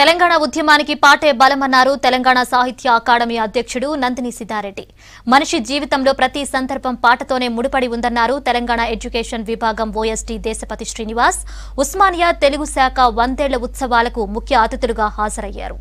తెలంగాణ ఉద్యమానికి పాటే బలమన్నారు తెలంగాణ సాహిత్య అకాడమీ అధ్యక్షుడు నందిని సిద్ధారెడ్డి మనిషి జీవితంలో ప్రతి సందర్భం పాటతోనే ముడిపడి ఉందన్నారు తెలంగాణ ఎడ్యుకేషన్ విభాగం ఓఎస్డీ దేశపతి శ్రీనివాస్ ఉస్మానియా తెలుగు శాఖ వందేళ్ల ఉత్సవాలకు ముఖ్య అతిథులుగా హాజరయ్యారు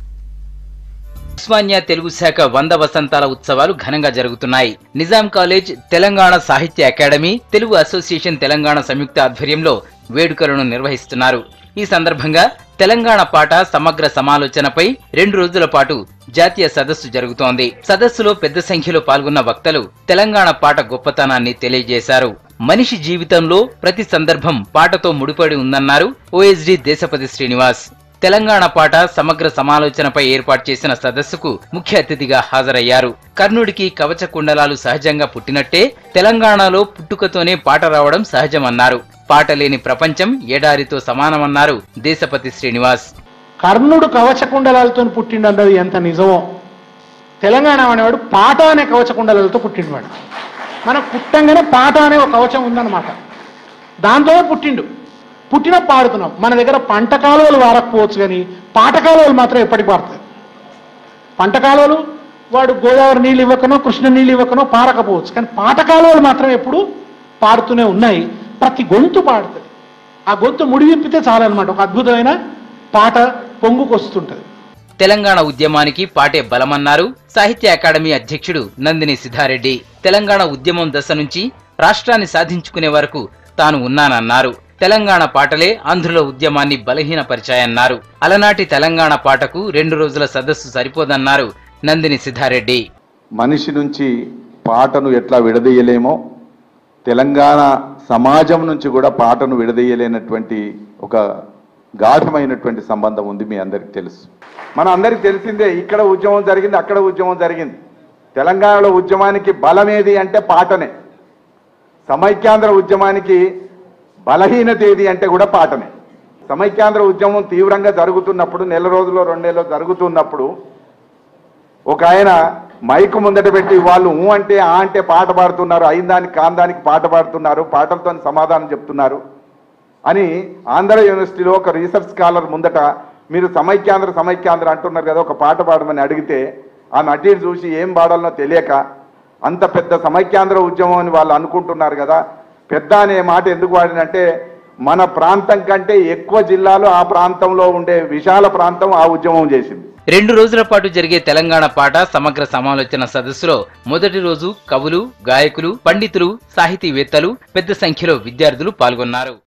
ఉస్మానియా తెలుగు శాఖ వంద వసంతాల ఉత్సవాలు ఘనంగా జరుగుతున్నాయి Nizam college Telangana Sahitya academy Telugu association Telangana సంయుక్త ఆధ్వర్యంలో వేడుకలను నిర్వహిస్తున్నారు ఈ సందర్భంగా తెలంగాణ పాట సమగ్ర సమాలోచనపై రెండు రోజుల పాటు జాతీయ సదస్సు జరుగుతోంది సదస్సులో పెద్ద సంఖ్యలో పాల్గొన్న వక్తలు తెలంగాణ పాట గొప్పతనాన్ని తెలియజేశారు మనిషి జీవితంలో ప్రతి సందర్భం పాటతో ముడిపడి ఉందన్నారు ఓఎస్డీ దేశపతి శ్రీనివాస్ తెలంగాణ పాట సమగ్ర సమాలోచనపై ఏర్పాటు చేసిన సదస్సుకు ముఖ్య అతిథిగా హాజరయ్యారు కర్ణుడికి కవచ కుండలాలు సహజంగా పుట్టినట్టే తెలంగాణలో పుట్టుకతోనే పాట రావడం సహజమన్నారు పాట లేని ప్రపంచం ఎడారితో సమానమన్నారు దేశపతి శ్రీనివాస్ కర్ణుడు కవచకుండలాలతో పుట్టిండన్నది ఎంత నిజమో తెలంగాణ అనేవాడు పాట అనే కవచకుండలాలతో పుట్టిండవాడు మనకు పుట్టంగానే పాట అనే ఒక కవచం ఉందన్నమాట దాంతోనే పుట్టిండు పుట్టిన పాడుతున్నాం మన దగ్గర పంట కాలువలు వారకపోవచ్చు కానీ పాట కాలువలు మాత్రం ఎప్పటికి పారుతాయి పంట కాలువలు వాడు గోదావరి నీళ్ళు ఇవ్వకనో కృష్ణ నీళ్ళు ఇవ్వకనో పారకపోవచ్చు కానీ పాట కాలువలు మాత్రం ఎప్పుడు పారుతూనే ఉన్నాయి ప్రతి గొంతు పాడుతుంది ఆ గొంతు ముడివిప్పితే చాలన్నమాట ఒక అద్భుతమైన పాట పొంగుకొస్తుంటది తెలంగాణ ఉద్యమానికి పాటే బలమన్నారు సాహిత్య అకాడమీ అధ్యక్షుడు నందిని సిద్ధారెడ్డి తెలంగాణ ఉద్యమం దశ నుంచి రాష్ట్రాన్ని సాధించుకునే వరకు తాను ఉన్నానన్నారు తెలంగాణ పాటలే ఆంధ్రుల ఉద్యమాన్ని బలహీనపరిచాయన్నారు అలనాటి తెలంగాణ పాటకు రెండు రోజుల సదస్సు సరిపోదన్నారు నందిని సిద్ధారెడ్డి మనిషి నుంచి పాటను ఎట్లా విడదీయలేమో తెలంగాణ సమాజం నుంచి కూడా పాటను విడదీయలేనటువంటి ఒక గాఢమైనటువంటి సంబంధం ఉంది మీ అందరికి తెలుసు మన అందరికి తెలిసిందే ఇక్కడ ఉద్యమం జరిగింది అక్కడ ఉద్యమం జరిగింది తెలంగాణలో ఉద్యమానికి బలమేది అంటే పాటనే సమైక్యాంధ్ర ఉద్యమానికి బలహీనత ఏది అంటే కూడా పాటనే సమైక్యాంధ్ర ఉద్యమం తీవ్రంగా జరుగుతున్నప్పుడు నెల రోజులు రెండు నెలలు జరుగుతున్నప్పుడు ఒక ఆయన మైకు ముందట పెట్టి వాళ్ళు ఊ అంటే ఆ అంటే పాట పాడుతున్నారు అయిన దానికి కాని దానికి పాట పాడుతున్నారు పాటలతో సమాధానం చెప్తున్నారు అని ఆంధ్ర యూనివర్సిటీలో ఒక రీసెర్చ్ స్కాలర్ ముందట మీరు సమైక్యాంధ్ర సమైక్యాంధ్ర అంటున్నారు కదా ఒక పాట పాడమని అడిగితే ఆమె అటు ఇటు చూసి ఏం పాడాలనో తెలియక అంత పెద్ద సమైక్యాంధ్ర ఉద్యమం అని వాళ్ళు అనుకుంటున్నారు కదా పెద్ద అనే మాట ఎందుకు వాడినంటే మన ప్రాంతం కంటే ఎక్కువ జిల్లాలు ఆ ప్రాంతంలో ఉండే విశాల ప్రాంతం ఆ ఉద్యమం చేసింది రెండు రోజుల పాటు జరిగే తెలంగాణ పాట సమగ్ర సమాలోచన సదస్సులో మొదటి రోజు కవులు గాయకులు పండితులు సాహితీవేత్తలు పెద్ద సంఖ్యలో విద్యార్థులు పాల్గొన్నారు